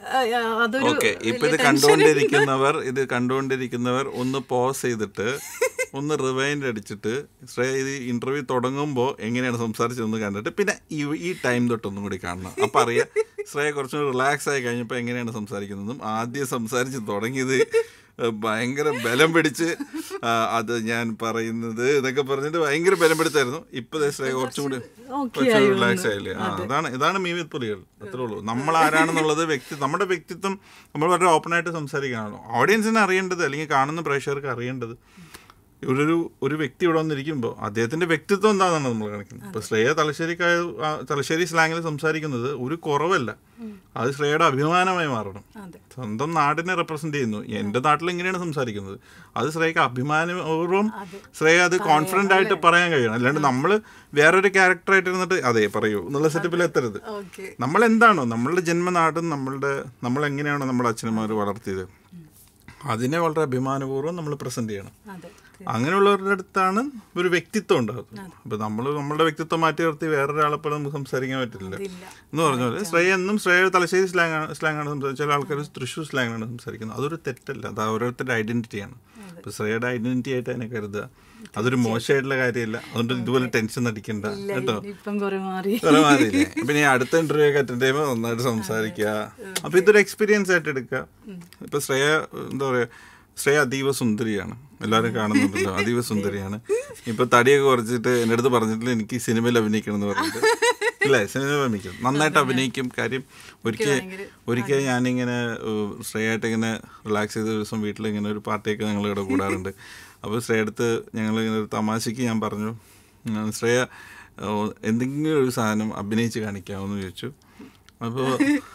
ആ, ആ, അതൊരു ഓക്കെ ഇപ്പൊ ഇത് വലിയ tension കണ്ടുകൊണ്ടിരിക്കുന്നവർ ഇത് കണ്ടുകൊണ്ടിരിക്കുന്നവർ ഒന്ന് പോസ് ചെയ്തിട്ട് ഒന്ന് റിവൈൻഡ് അടിച്ചിട്ട് ശ്രേയ ഇത് ഇന്റർവ്യൂ തുടങ്ങുമ്പോൾ എങ്ങനെയാണ് സംസാരിച്ചതെന്ന് കണ്ടിട്ട് പിന്നെ ഈ ഈ ടൈം തൊട്ടൊന്നും കൂടി കാണണം അപ്പം അറിയാം ശ്രേയ കുറച്ചും റിലാക്സ് ആയി കഴിഞ്ഞപ്പോൾ എങ്ങനെയാണ് സംസാരിക്കുന്നതും ആദ്യം സംസാരിച്ച് തുടങ്ങിയത് ഭയങ്കര ബലം പിടിച്ച് ആ, അത് ഞാൻ പറയുന്നത് എന്നൊക്കെ പറഞ്ഞിട്ട് ഭയങ്കര ബലം പിടിച്ചായിരുന്നു ഇപ്പൊ ദേ ശ്രേയ കുറച്ചും കൂടി Okay കുറച്ചും ആയി റിലാക്സ് ആയില്ലേ ആ അതാണ് ഇതാണ് മീവിത് പുലികൾ അത്രേ ഉള്ളൂ നമ്മൾ ആരാണെന്നുള്ളത് വ്യക്തി നമ്മുടെ വ്യക്തിത്വം നമ്മൾ വളരെ ഓപ്പൺ ആയിട്ട് സംസാരിക്കുകയാണല്ലോ ഓഡിയൻസിന് അറിയേണ്ടത് അല്ലെങ്കിൽ കാണുന്ന പ്രേക്ഷകർക്ക് അറിയേണ്ടത് ഒരു ഒരു വ്യക്തി ഇവിടെ വന്നിരിക്കുമ്പോൾ അദ്ദേഹത്തിന്റെ വ്യക്തിത്വം എന്താണെന്നാണ് നമ്മൾ കാണിക്കുന്നത് ഇപ്പൊ ശ്രേയ തലശ്ശേരിക്കായ ആ, തലശ്ശേരി സ്ലാങ്ങിൽ സംസാരിക്കുന്നത് ഒരു കുറവല്ല അത് ശ്രേയയുടെ അഭിമാനമായി മാറണം അതെ സ്വന്തം നാടിനെ റെപ്രസെന്റ് ചെയ്യുന്നു എന്റെ നാട്ടിൽ ഇങ്ങനെയാണ് സംസാരിക്കുന്നത് അത് ശ്രേയക്ക് അഭിമാനപൂർവ്വം ശ്രേയ അത് കോൺഫിഡന്റ് ആയിട്ട് പറയാൻ കഴിയണം അല്ലാണ്ട് നമ്മൾ വേറൊരു ക്യാരക്ടറായിട്ട് ഇരുന്നിട്ട് അതെ പറയൂ എന്നുള്ള സെറ്റപ്പിൽ എത്തരുത് ഓക്കെ നമ്മൾ എന്താണോ നമ്മളുടെ ജന്മനാടും നമ്മളുടെ നമ്മൾ എങ്ങനെയാണോ നമ്മുടെ അച്ഛനമാർ വളർത്തിയത് അതിനെ വളരെ അഭിമാനപൂർവ്വം നമ്മൾ പ്രസന്റ് ചെയ്യണം അതെ അങ്ങനെയുള്ളവരുടെ അടുത്താണ് ഒരു വ്യക്തിത്വം ഉണ്ടാകുന്നത് അപ്പൊ നമ്മൾ നമ്മളുടെ വ്യക്തിത്വം മാറ്റി നിർത്തി വേറൊരാളെ പോലെ നമുക്ക് സംസാരിക്കാൻ പറ്റില്ല ഇല്ല എന്ന് പറഞ്ഞ പോലെ ശ്രേയ എന്നും ശ്രേയ തലശ്ശേരി സ്ലാങ് ആണ് സ്ലാങ് ആണ് സംസാരിക്കുന്നത് ചില ആൾക്കാർ തൃശ്ശൂർ സ്ലാങ് ആണ് സംസാരിക്കുന്നത് അതൊരു തെറ്റല്ല അത് ഓരോരുത്തരുടെ ഐഡന്റിറ്റിയാണ് ഇപ്പൊ ശ്രേയയുടെ ഐഡന്റിറ്റി ആയിട്ട് അതിനെ കരുതുക അതൊരു മോശമായിട്ടുള്ള കാര്യമല്ല അതുകൊണ്ട് ഇതുപോലെ ടെൻഷൻ അടിക്കണ്ട കേട്ടോ ഇപ്പം കുറെ മാറി കുറെ മാറിയില്ലേ അപ്പൊ ഇനി അടുത്ത ഇന്റർവ്യൂ ഒക്കെ അറ്റൻഡ് ചെയ്യുമ്പോൾ നന്നായിട്ട് സംസാരിക്കുക അപ്പൊ ഇതൊരു എക്സ്പീരിയൻസ് ആയിട്ട് എടുക്കുക ഇപ്പൊ ശ്രേയ എന്താ പറയാ ശ്രേയ അതീവ സുന്ദരിയാണ് എല്ലാവരും കാണുന്നുണ്ടല്ലോ അതീവ സുന്ദരിയാണ് ഇപ്പൊ തടിയൊക്കെ കുറച്ചിട്ട് എൻ്റെ അടുത്ത് പറഞ്ഞിട്ടില്ല എനിക്ക് ഈ സിനിമയിൽ അഭിനയിക്കണം എന്ന് പറഞ്ഞിട്ട് ഇല്ലേ സിനിമ അഭിനയിക്കും നന്നായിട്ട് അഭിനയിക്കും കാര്യം ഒരിക്കൽ ഒരിക്കൽ ഞാനിങ്ങനെ ഏഹ്, ശ്രേയായിട്ട് ഇങ്ങനെ റിലാക്സ് ചെയ്ത ദിവസം വീട്ടിൽ ഇങ്ങനെ ഒരു പാർട്ടിയൊക്കെ ഞങ്ങൾ ഇവിടെ കൂടാറുണ്ട് അപ്പോൾ ശ്രേയ അടുത്ത് ഞങ്ങൾ ഇങ്ങനെ ഒരു തമാശയ്ക്ക് ഞാൻ പറഞ്ഞു ഉം, ശ്രേയ ഏഹ്, എന്തെങ്കിലും ഒരു സാധനം അഭിനയിച്ച് കാണിക്കാമെന്ന് ചോദിച്ചു അപ്പോൾ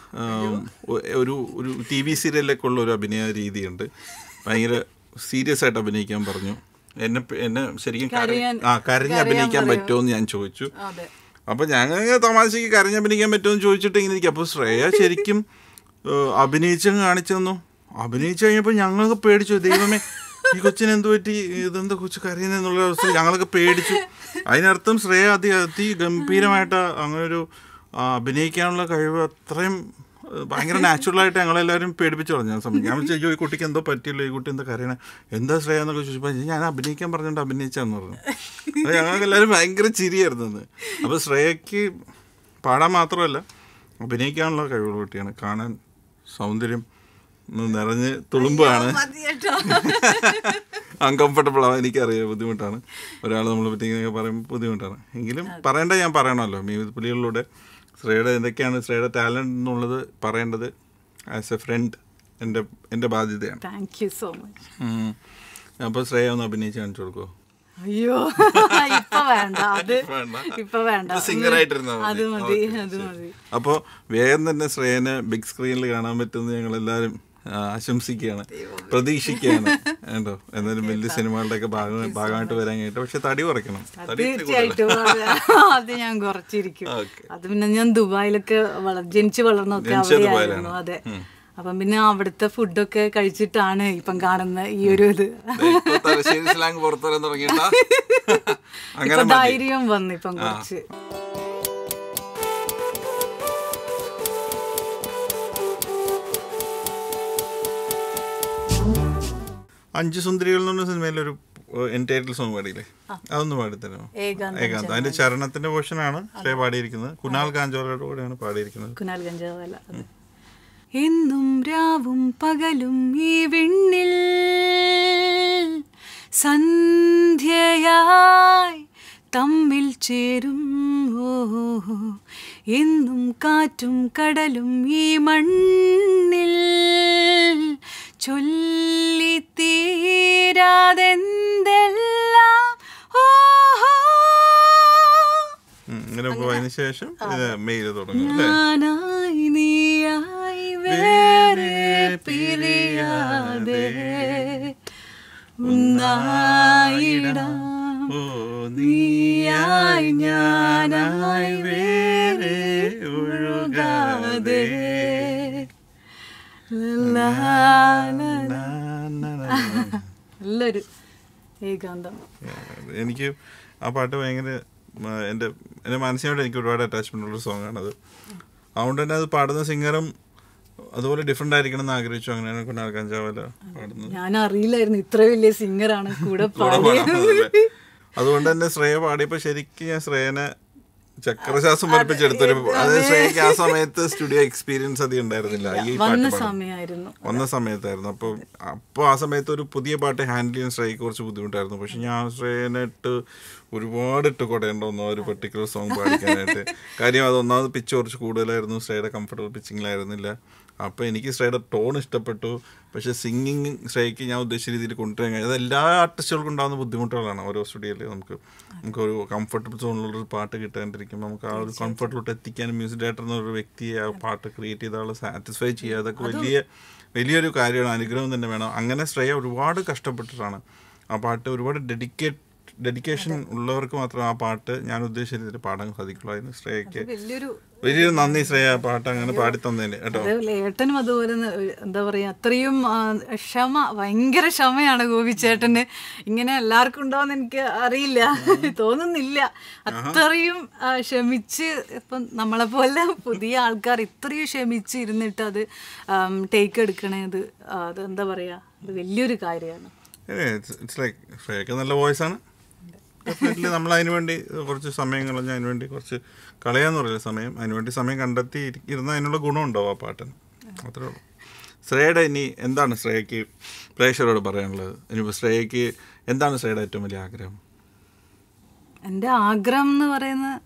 ഒരു ഒരു ടി വി സീരിയലിലൊക്കെ ഉള്ള ഒരു അഭിനയ രീതിയുണ്ട് ഭയങ്കര സീരിയസ് ആയിട്ട് അഭിനയിക്കാൻ പറഞ്ഞു എന്നെ പ- എന്നെ ശരിക്കും കര- കരയാൻ- ആ കരഞ്ഞ് അഭിനയിക്കാൻ പറ്റുമോ എന്ന് ഞാൻ ചോദിച്ചു അതെ അപ്പൊ ഞങ്ങൾ തമാശക്ക് കരഞ്ഞ് അഭിനയിക്കാൻ പറ്റുമെന്ന് ചോദിച്ചിട്ട് ഇങ്ങനെ ഇരിക്കും അപ്പോൾ ശ്രേയ ശരിക്കും ഏഹ്, അഭിനയിച്ചങ്ങ് കാണിച്ചു തന്നു അഭിനയിച്ചു കഴിഞ്ഞപ്പോൾ ഞങ്ങളൊക്കെ പേടിച്ചു ദൈവമേ ഈ കൊച്ചിന് എന്ത് പറ്റി ഇതെന്താ കൊച്ചു കരയുന്നെന്നുള്ള അവസ്ഥ ഞങ്ങളൊക്കെ പേടിച്ചു അതിനർത്ഥം ശ്രേയ അതി അതി ഗംഭീരമായിട്ട് അങ്ങനെ ഒരു ആ, അഭിനയിക്കാനുള്ള കഴിവ് അത്രയും ഏഹ്, ഭയങ്കര നാച്ചുറലായിട്ട് ഞങ്ങളെല്ലാവരും പേടിപ്പിച്ചു പറഞ്ഞു ആ സമയം ഞാൻ വിളിച്ചു ഈ കുട്ടിക്ക് എന്തോ പറ്റിയല്ലോ ഈ കുട്ടി എന്താ കരയണേ എന്താ ശ്രേയ എന്നൊക്കെ ചോദിച്ചപ്പോൾ ഞാൻ അഭിനയിക്കാൻ പറഞ്ഞുകൊണ്ട് അഭിനയിച്ചാന്ന് പറഞ്ഞു അത് ഞങ്ങൾക്ക് എല്ലാവരും ഭയങ്കര ചിരിയായിരുന്നു അന്ന് അപ്പോൾ ശ്രേയയ്ക്ക് പാടാൻ മാത്രമല്ല അഭിനയിക്കാനുള്ള കഴിവുള്ള കുട്ടിയാണ് കാണാൻ സൗന്ദര്യം ഒന്ന് നിറഞ്ഞ് തുളുമ്പാണ് മതി കേട്ടോ അൺകംഫർട്ടബിൾ ആവാൻ എനിക്കറിയാം ബുദ്ധിമുട്ടാണ് ഒരാൾ നമ്മളെ പറ്റി ഇങ്ങനെ പറയുമ്പോൾ ബുദ്ധിമുട്ടാണ് എങ്കിലും പറയേണ്ട ഞാൻ പറയണമല്ലോ മീവിത് പുലികളിലൂടെ ശ്രേയയുടെ എന്തൊക്കെയാണ് ശ്രേയയുടെ ടാലൻറ്റ് എന്നുള്ളത് പറയേണ്ടത് ആസ് എ ഫ്രണ്ട് എൻ്റെ എൻ്റെ ബാധ്യതയാണ് താങ്ക് യു സോ മച്ച് അപ്പോൾ ശ്രേയ ഒന്ന് അഭിനയിച്ച് കാണിച്ചു കൊടുക്കുമോ അയ്യോ ഇപ്പൊ വേണ്ട അത് വേണ്ട. ഇപ്പൊ വേണ്ട ഇപ്പൊ singer ആയിട്ടിരുന്നാ മതി. അത് മതി Okay, അത് മതി അപ്പോൾ വേഗം തന്നെ ശ്രേയനെ ബിഗ് സ്ക്രീനിൽ കാണാൻ പറ്റുമെന്ന് ഞങ്ങൾ എല്ലാവരും ആശംസിക്കുകയാണ് പ്രതീക്ഷിക്കുകയാണ് കേട്ടോ എന്നാലും വലിയ സിനിമകളുടെ ഒക്കെ ഭാഗം ഭാഗമായിട്ട് വരാൻ കഴിഞ്ഞിട്ട് പക്ഷെ തടി കുറയ്ക്കണം തടി ഇത്തിരി തീർച്ചയായിട്ടും അത് അത് ഞാൻ കുറച്ചിരിക്കും Okay. അത് പിന്നെ ഞാൻ ദുബായിലൊക്കെ വള ജനിച്ചു വളർന്നൊക്കെ ജനിച്ചത് അവിടെയായിരുന്നു ദുബായിലാണ്. അതെ അപ്പം പിന്നെ അവിടുത്തെ ഫുഡൊക്കെ കഴിച്ചിട്ടാണ് ഇപ്പം കാണുന്ന ഈ ഒരു ഇത് ദേ, ഇപ്പൊ തലശ്ശേരി സ്ലാങ് പുറത്തു വരാൻ തുടങ്ങിയിട്ടാ അങ്ങനെ ഇപ്പൊ മതി. ധൈര്യം വന്നു ഇപ്പം കുറച്ച് അഞ്ച് സുന്ദരികൾ എന്ന് പറഞ്ഞ സിനിമയിലൊരു എൻ ടൈറ്റിൽ സോങ് പാടിയില്ലേ അതൊന്ന് പാടിത്തരുമോ ഏകാന്തം ഏകാന്ത് അതിന്റെ ചരണത്തിന്റെ പോർഷനാണ് ശ്രേയ പാടിയിരിക്കുന്നത് കുനാൽ കാഞ്ചോളയുടെ കൂടെയാണ് പാടിയിരിക്കുന്നത് കുനാൽ ഗഞ്ചാവല അത് എന്നും രാവും പകലും ഈ വിണ്ണിൽ സന്ധ്യയായി തമ്മിൽ ചേരും ഓ എന്നും കാറ്റും കടലും ഈ മണ്ണിൽ ചൊല്ലിത്തീരാതെന്തെല്ലാം ഓഹോ ഉം, ഇങ്ങനെ പോയതിനു ശേഷം ഇത് മെയിൽ തുടങ്ങും അല്ലേ ഞാനായി നീയായി വേറെ പിരിയാതെ ഒന്നായിടാം ഓ നീയായി ഞാനായി വേറെ ഒഴുകാതെ ലാ, ലാ, ലാ. നല്ലൊരു ഏകാന്തം എനിക്ക് ആ പാട്ട് ഭയങ്കര ആ, എൻ്റെ എൻ്റെ മനസ്സിനോട് എനിക്ക് ഒരുപാട് അറ്റാച്ച്മെൻ്റ് ഉള്ള സോങ്ങാണത് അതുകൊണ്ട് തന്നെ അത് പാടുന്ന സിംഗറും അതുപോലെ ഡിഫറെൻ്റ് ആയിരിക്കണം എന്ന് ആഗ്രഹിച്ചു അങ്ങനെയാണ് കുഞ്ഞാൽ കഞ്ചാവല പാടുന്നത് ഞാൻ അറിയില്ലായിരുന്നു ഇത്ര വലിയ സിംഗറാണ് കൂടെ കൂടെ പാടിയത് പാടാൻ പോകുന്നത്. അതുകൊണ്ട് തന്നെ ശ്രേയ പാടിയപ്പോൾ ശരിക്കും ഞാൻ ശ്രേയനെ ചക്രശ്വാസം പഠിപ്പിച്ചെടുത്തൊരു അതായത് ശ്രേയക്ക് ആ സമയത്ത് സ്റ്റുഡിയോ എക്സ്പീരിയൻസ് അധികം ഉണ്ടായിരുന്നില്ല ഈ വന്ന പാട്ട് പാടാൻ. സമയമായിരുന്നു വന്ന സമയത്തായിരുന്നു അപ്പോൾ അപ്പോൾ ആ സമയത്ത് ഒരു പുതിയ പാട്ട് ഹാൻഡിൽ ചെയ്യാൻ ശ്രേയക്ക് കുറച്ച് ബുദ്ധിമുട്ടായിരുന്നു പക്ഷെ ഞാൻ ശ്രേയനെ ഇട്ട് ഒരുപാട് ഇട്ട് കൊടേണ്ട വന്നു ആ ഒരു പെർട്ടിക്കുലർ സോങ് പാടിക്കാനായിട്ട് കാര്യം അത് ഒന്നാമത് പിച്ച് കുറച്ച് കൂടുതലായിരുന്നു ശ്രേയുടെ കംഫർട്ടബിൾ പിച്ചിങ്ങിലായിരുന്നില്ല അപ്പോൾ എനിക്ക് ശ്രേയുടെ ടോൺ ഇഷ്ടപ്പെട്ടു പക്ഷെ സിംഗിങ് ശ്രേയ്ക്ക് ഞാൻ ഉദ്ദേശിച്ച രീതിയിൽ കൊണ്ടുവരാൻ കഴിഞ്ഞു അത് എല്ലാ ആർട്ടിസ്റ്റുകൾക്കും ഉണ്ടാകുന്ന ബുദ്ധിമുട്ടുകളാണ് ഓരോ സ്റ്റുഡിയോയിൽ നമുക്ക് നമുക്കൊരു കംഫർട്ടബിൾ സോണിലുള്ളൊരു പാട്ട് കിട്ടാണ്ടിരിക്കുമ്പോൾ നമുക്ക് ആ ഒരു കംഫർട്ടിലോട്ട് എത്തിക്കാനും മ്യൂസിക് ഡയറക്ടർ എന്നൊരു വ്യക്തിയെ ആ പാട്ട് ക്രിയേറ്റ് ചെയ്ത ആളെ സാറ്റിസ്ഫൈ ചെയ്യുക അതൊക്കെ വലിയ വലിയൊരു കാര്യമാണ് അനുഗ്രഹം തന്നെ വേണം അങ്ങനെ ശ്രേയ ഒരുപാട് കഷ്ടപ്പെട്ടിട്ടാണ് ആ പാട്ട് ഒരുപാട് ഡെഡിക്കേറ്റ് ഡെഡിക്കേഷൻ ഉള്ളവർക്ക് മാത്രം ആ പാട്ട് ഞാൻ ഉദ്ദേശിച്ച രീതിയിൽ പാടാൻ സാധിക്കുള്ളൂ ശ്രേയയ്ക്ക് വലിയൊരു വലിയൊരു നന്ദി ശ്രേയ ആ പാട്ട് അങ്ങനെ പാടി തന്നതിന് കേട്ടോ അതേപോലെ ഏട്ടനും അതുപോലെ തന്നെ ഒരു എന്താ പറയാ അത്രയും ആ, ക്ഷമ ഭയങ്കര ക്ഷമയാണ് ഗോപിച്ചേട്ടന് ഇങ്ങനെ എല്ലാവർക്കും ഉണ്ടോന്ന് എനിക്ക് അറിയില്ല തോന്നുന്നില്ല അത്രയും ആ, ക്ഷമിച്ച് ഇപ്പം നമ്മളെ പോലെ പുതിയ ആൾക്കാർ ഇത്രയും ക്ഷമിച്ച് ഇരുന്നിട്ട് അത് ടേക്ക് എടുക്കണത് ആ, അത് എന്താ പറയാ അത് വലിയൊരു കാര്യമാണ് ഇറ്റ്സ് ലൈക്ക് ശ്രേയക്ക് നല്ല വോയിസ് ആണ് ഡെഫിനറ്റ്ലി നമ്മൾ അതിന് വേണ്ടി കുറച്ച് സമയം കളഞ്ഞ് അതിന് വേണ്ടി കുറച്ച് കളയാന്ന് പറയില്ല സമയം അതിന് വേണ്ടി സമയം കണ്ടെത്തി ഇരി- ഇരുന്ന അതിനുള്ള ഗുണമുണ്ടാവും ആ പാട്ടിന് അത്രേ ഉള്ളൂ ശ്രേയയുടെ ഇനി എന്താണ് ശ്രേയക്ക് പ്രേക്ഷകരോട് പറയാനുള്ളത് ഇനിയിപ്പോൾ ശ്രേയക്ക് എന്താണ് ശ്രേയയുടെ ഏറ്റവും വലിയ ആഗ്രഹം എൻ്റെ ആഗ്രഹം എന്ന് പറയുന്നത്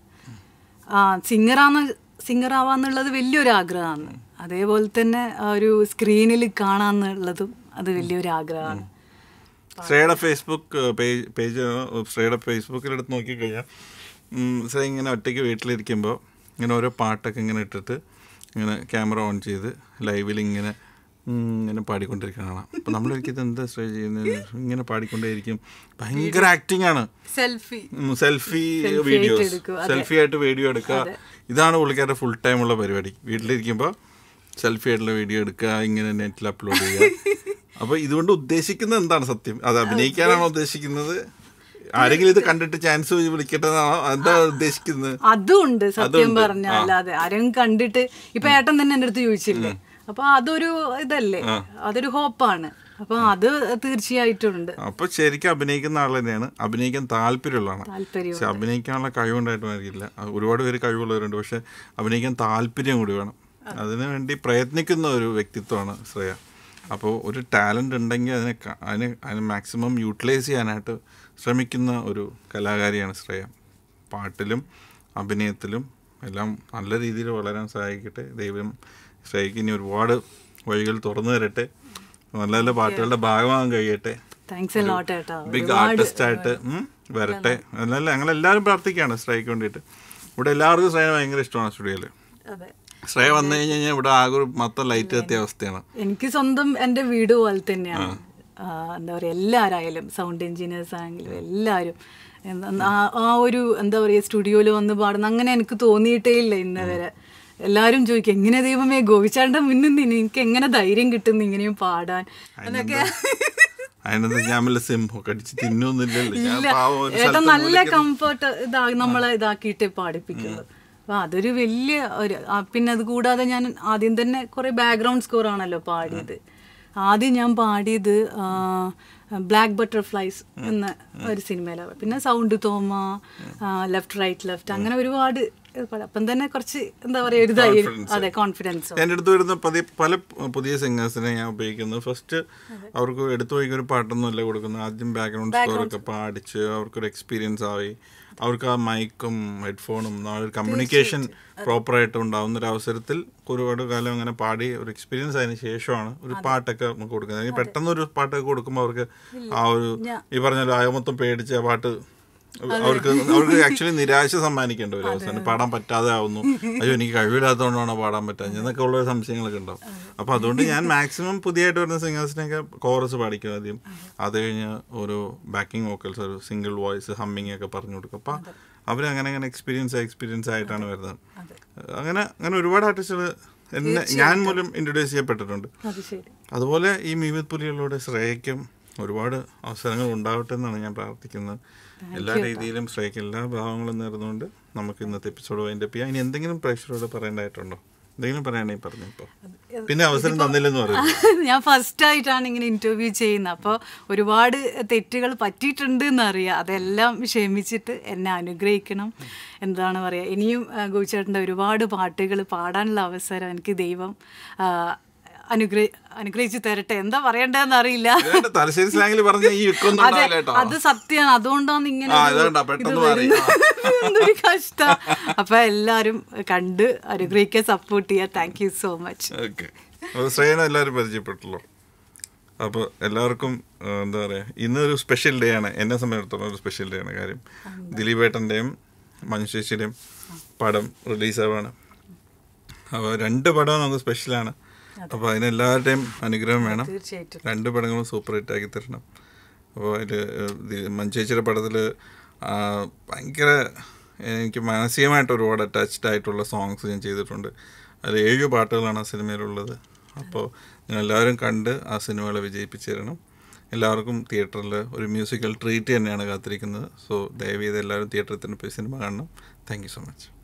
ആ സിംഗറാന്ന് സിംഗർ ആവാന്നുള്ളത് വലിയൊരു ആഗ്രഹമാണ് അതേപോലെ തന്നെ ആ ഒരു സ്ക്രീനിൽ കാണാന്നുള്ളതും അത് വലിയൊരു ആഗ്രഹമാണ് ശ്രേയയുടെ ഫേസ്ബുക്ക് പേജ് പേജ് ശ്രേയയുടെ ഫേസ്ബുക്കിൽ എടുത്ത് നോക്കിക്കഴിഞ്ഞാൽ ഉം, ശ്രേയ ഇങ്ങനെ ഒറ്റയ്ക്ക് വീട്ടിലിരിക്കുമ്പോൾ ഇങ്ങനെ ഓരോ പാട്ടൊക്കെ ഇങ്ങനെ ഇട്ടിട്ട് ഇങ്ങനെ ക്യാമറ ഓൺ ചെയ്ത് ലൈവിൽ ഇങ്ങനെ ഉം, ഇങ്ങനെ പാടിക്കൊണ്ടിരിക്കുന്ന കാണാം അപ്പം നമ്മളൊരിക്കലും എന്താ ശ്രേയ ചെയ്യുന്നത് ഇങ്ങനെ പാടിക്കൊണ്ടേയിരിക്കും ഭയങ്കര ആക്ടിങ് ആണ് സെൽഫി സെൽഫി Selfie വീഡിയോസ് ആയിട്ട് എടുക്കും, അതെ. സെൽഫി ആയിട്ട് വീഡിയോ എടുക്കുക ഇതാണ് പുള്ളിക്കാരുടെ ഫുൾ ടൈം ഉള്ള പരിപാടി വീട്ടിലിരിക്കുമ്പോൾ സെൽഫി ആയിട്ടുള്ള വീഡിയോ എടുക്കുക ഇങ്ങനെ നെറ്റിൽ അപ്ലോഡ് ചെയ്യുക അപ്പോൾ ഇതുകൊണ്ട് ഉദ്ദേശിക്കുന്നത് എന്താണ് സത്യം അത് അഭിനയിക്കാനാണോ ഉദ്ദേശിക്കുന്നത് ആരെങ്കിലും ഇത് കണ്ടിട്ട് ചാൻസ് വിളിക്കട്ടെ എന്നാണോ എന്താ ഉദ്ദേശിക്കുന്നത് അതും ഉണ്ട് സത്യം അതുണ്ട്. പറഞ്ഞാൽ അതെ ആരും കണ്ടിട്ട് ഇപ്പൊ ഏട്ടൻ തന്നെ എൻ്റെ അടുത്ത് ചോദിച്ചില്ലേ അപ്പൊ അതൊരു ഇതല്ലേ അതൊരു ഹോപ്പാണ് അപ്പൊ അത് തീർച്ചയായിട്ടും ഉണ്ട് അപ്പൊ ശരിക്കും അഭിനയിക്കുന്ന ആൾ തന്നെയാണ് അഭിനയിക്കാൻ താല്പര്യമുള്ളതാണ് താല്പര്യം പക്ഷെ അഭിനയിക്കാനുള്ള കഴിവുണ്ടായിട്ടും ആയിരിക്കില്ല അത് ഒരുപാട് പേര് കഴിവുള്ളവരുണ്ട് പക്ഷെ അഭിനയിക്കാൻ താല്പര്യം കൂടി വേണം അതിനു വേണ്ടി പ്രയത്നിക്കുന്ന ഒരു വ്യക്തിത്വമാണ് ശ്രേയ അപ്പോൾ ഒരു ടാലൻ്റ് ഉണ്ടെങ്കിൽ അതിനെ ക- അതിനെ അതിനെ മാക്സിമം യൂട്ടിലൈസ് ചെയ്യാനായിട്ട് ശ്രമിക്കുന്ന ഒരു കലാകാരിയാണ് ശ്രേയ പാട്ടിലും അഭിനയത്തിലും എല്ലാം നല്ല രീതിയിൽ വളരാൻ സഹായിക്കട്ടെ ദൈവം ശ്രേയക്ക് ഇനി ഒരുപാട് വഴികൾ തുറന്നു തരട്ടെ നല്ല നല്ല പാട്ടുകളുടെ ഭാഗമാകാൻ കഴിയട്ടെ താങ്ക്സ് എ ലോട്ട് ഏട്ടാ ബിഗ് ആർട്ടിസ്റ്റ് ആയിട്ട് ഉം, വരട്ടെ അല്ലല്ല ഞങ്ങൾ എല്ലാവരും പ്രാർത്ഥിക്കുകയാണ് ശ്രേയക്ക് വേണ്ടിയിട്ട് ഇവിടെ എല്ലാവർക്കും ശ്രേയ ഭയങ്കര ഇഷ്ടമാണ് സ്റ്റുഡിയോയിൽ അതെ ശ്രേയ വന്നു കഴിഞ്ഞ് കഴിഞ്ഞാൽ ഇവിടെ ആകെ ഒരു മൊത്തം ലൈറ്റ് കത്തിയ അവസ്ഥയാണ് എനിക്ക് സ്വന്തം എൻ്റെ വീട് പോലെ തന്നെയാണ് ആ, എന്താ പറയുക എല്ലാവരായാലും സൗണ്ട് എഞ്ചിനീയേഴ്സ് ആണെങ്കിലും എല്ലാവരും എന്താ- ആ- ആ ഒരു എന്താ പറയുക സ്റ്റുഡിയോയിൽ വന്ന് പാടുന്ന അങ്ങനെ എനിക്ക് തോന്നിയിട്ടേ ഇല്ല ഇന്ന് വരെ എല്ലാവരും ചോദിക്കും എങ്ങനെ ദൈവമേ ഗോപിച്ചാണ്ട മുന്നിൽ നിന്ന് എനിക്ക് എങ്ങനെ ധൈര്യം കിട്ടുന്നു ഇങ്ങനെയും പാടാൻ എന്നൊക്കെ അതിനെന്താ ഞാൻ വല്ല സിംഹം കടിച്ച് തിന്നൊന്നുമില്ലല്ലോ ഞാൻ ഇല്ല പാവം ഒരു ഏട്ടൻ സ്ഥലത്ത് നല്ല കംഫർട്ട് ഇതാ നമ്മളെ ഇതാക്കിയിട്ട് പാടിപ്പിക്കുന്നത് അപ്പൊ അതൊരു വലിയ ഒരു ആ, പിന്നെ അത് കൂടാതെ ഞാൻ ആദ്യം തന്നെ കുറെ ബാക്ക്ഗ്രൗണ്ട് സ്കോർ ആണല്ലോ പാടിയത് ആദ്യം ഞാൻ പാടിയത് ബ്ലാക്ക് ബട്ടർഫ്ലൈസ് എന്ന ഒരു സിനിമയിലാണ് പിന്നെ sound Thoma left right left അങ്ങനെ ഒരുപാട് ഇത് പാടി. അപ്പം തന്നെ കുറച്ച് എന്താ പറയുക ഒരു ധൈര്യം അതെ കോൺഫിഡൻസ് എൻ്റെ അടുത്ത് വരുന്ന പതി പല പുതിയ സിംഗേഴ്സിനെ ഞാൻ ഉപയോഗിക്കുന്നത് ഫസ്റ്റ് അവർക്ക് എടുത്തു പോയി ഒരു പാട്ടൊന്നും അല്ല കൊടുക്കുന്നത് ആദ്യം ബാക്ക്ഗ്രൗണ്ട് സ്കോറൊക്കെ പാടിച്ച് അവർക്കൊരു എക്സ്പീരിയൻസ് ആയി അവർക്ക് ആ മൈക്കും ഹെഡ്ഫോണും ഒരു കമ്മ്യൂണിക്കേഷൻ പ്രോപ്പറായിട്ട് ഉണ്ടാവുന്ന ഒരു അവസരത്തിൽ ഒരുപാട് കാലം അങ്ങനെ പാടി ഒരു എക്സ്പീരിയൻസ് അതിന് ശേഷമാണ് ഒരു പാട്ടൊക്കെ നമുക്ക് കൊടുക്കുന്നത് അല്ലെങ്കിൽ പെട്ടെന്ന് ഒരു പാട്ടൊക്കെ കൊടുക്കുമ്പോൾ അവർക്ക് ആ ഒരു ഈ പറഞ്ഞ ആയ മൊത്തം പേടിച്ച് ആ പാട്ട് അവർക്ക് അവർക്ക് ആക്ച്വലി നിരാശ സമ്മാനിക്കേണ്ട ഒരു അവസ്ഥയാണ് പാടാൻ പറ്റാതെ ആവുന്നു അയ്യോ എനിക്ക് കഴിവില്ലാത്തതുകൊണ്ടാണോ പാടാൻ പറ്റാഞ്ഞത് എന്നൊക്കെ ഉള്ള സംശയങ്ങളൊക്കെ ഉണ്ടാവും അപ്പോൾ അതുകൊണ്ട് ഞാൻ മാക്സിമം പുതിയതായിട്ട് വരുന്ന സിംഗേഴ്സിനെയൊക്കെ കോറസ് പാടിക്കും ആദ്യം അത് കഴിഞ്ഞ് ഒരു ബാക്കിംഗ് വോക്കൽസ് ഒരു സിംഗിൾ വോയിസ് ഹമ്മിങ് ഒക്കെ പറഞ്ഞു കൊടുക്കും അപ്പോൾ അവർ അങ്ങനെ അങ്ങനെ എക്സ്പീരിയൻസ് എക്സ്പീരിയൻസ് ആയിട്ടാണ് വരുന്നത് അങ്ങനെ അങ്ങനെ ഒരുപാട് ആർട്ടിസ്റ്റുകൾ എന്നെ ഞാൻ മൂലം ഇൻട്രൊഡ്യൂസ് ചെയ്യപ്പെട്ടിട്ടുണ്ട് അത് ശരി അതുപോലെ ഈ മീവിത് പുലികളിലൂടെ ശ്രേയയ്ക്കും ഒരുപാട് അവസരങ്ങൾ ഉണ്ടാവട്ടെ എന്നാണ് ഞാൻ പ്രാർത്ഥിക്കുന്നത് എല്ലാ രീതിയിലും ശ്രേയയ്ക്ക് എല്ലാ ഭാവങ്ങളും നേർന്നുകൊണ്ട് നമുക്ക് ഇന്നത്തെ എപ്പിസോഡ് വൈൻഡപ്പ് ചെയ്യാം ഇനി എന്തെങ്കിലും പ്രേക്ഷകരോട് പറയേണ്ടതായിട്ടുണ്ടോ എന്തെങ്കിലും പറയണെങ്കിൽ പറഞ്ഞു ഇപ്പോൾ പിന്നെ അവസരം തന്നില്ലെന്ന് പറയുന്നു ഞാൻ ഫസ്റ്റ് ആയിട്ടാണ് ഇങ്ങനെ ഇന്റർവ്യൂ ചെയ്യുന്നത് അപ്പോൾ ഒരുപാട് തെറ്റുകൾ പറ്റിയിട്ടുണ്ട് എന്നറിയാം അതെല്ലാം ക്ഷമിച്ചിട്ട് എന്നെ അനുഗ്രഹിക്കണം എന്താണ് പറയുക ഇനിയും ആ, ഗോപിച്ചേട്ടൻ്റെ ഒരുപാട് പാട്ടുകൾ പാടാനുള്ള അവസരം എനിക്ക് ദൈവം ആ, അനുഗ്രഹി അനുഗ്രഹിച്ച് തരട്ടെ എന്താ പറയണ്ടതെന്ന് അറിയില്ല ഇതാണ്ട് തലശ്ശേരി സ്ലാങ്ങിൽ പറഞ്ഞ ഈ യുക്കൊന്നും അതെ ഉണ്ടാവില്ല കേട്ടോ അത് സത്യമാണ് അതുകൊണ്ടാണ് ഇങ്ങനെ ആ, ഒരു ഇതാണ്ടാ, ഇത് പെട്ടെന്ന് മാറി. വരുന്നത്. എന്തൊരു കഷ്ട അപ്പൊ എല്ലാരും കണ്ട് അനുഗ്രഹിക്കാൻ സപ്പോർട്ട് ചെയ്യാം thank you so much okay അപ്പോൾ ശ്രേയനെ എല്ലാവരും പരിചയപ്പെട്ടല്ലോ അപ്പോൾ എല്ലാവർക്കും ആ, എന്താ പറയുക ഇന്നൊരു സ്പെഷ്യൽ ഡേ ആണ് എന്നെ സംബന്ധിച്ചിടത്തോളം ഒരു സ്പെഷ്യൽ ഡേ ആണ് കാര്യം ദിലീപേട്ടൻ്റെയും മനുഷ്യേച്ചിയുടെയും പടം റിലീസാവാണ് അപ്പോൾ രണ്ട് പടവും നമുക്ക് സ്പെഷ്യലാണ് അപ്പോൾ അതിനെല്ലാവരുടെയും അനുഗ്രഹം വേണം തീർച്ചയായിട്ടും രണ്ട് പടങ്ങളും സൂപ്പർ ഹിറ്റ് ആക്കി തരണം അപ്പോൾ അതിൽ മഞ്ചേച്ചിയുടെ പടത്തിൽ ഭയങ്കര എനിക്ക് മാനസികമായിട്ട് ഒരുപാട് അറ്റാച്ച്ഡ് ആയിട്ടുള്ള സോങ്സ് ഞാൻ ചെയ്തിട്ടുണ്ട് അതിൽ ഏഴ് പാട്ടുകളാണ് ആ സിനിമയിലുള്ളത് അപ്പോൾ നിങ്ങൾ എല്ലാവരും കണ്ട് ആ സിനിമകളെ വിജയിപ്പിച്ചു തരണം എല്ലാവർക്കും തിയേറ്ററിൽ ഒരു മ്യൂസിക്കൽ ട്രീറ്റ് തന്നെയാണ് കാത്തിരിക്കുന്നത് സോ ദയവ് ചെയ്ത് എല്ലാവരും തിയേറ്ററിൽ തന്നെ പോയി സിനിമ കാണണം താങ്ക് യു സോ മച്ച്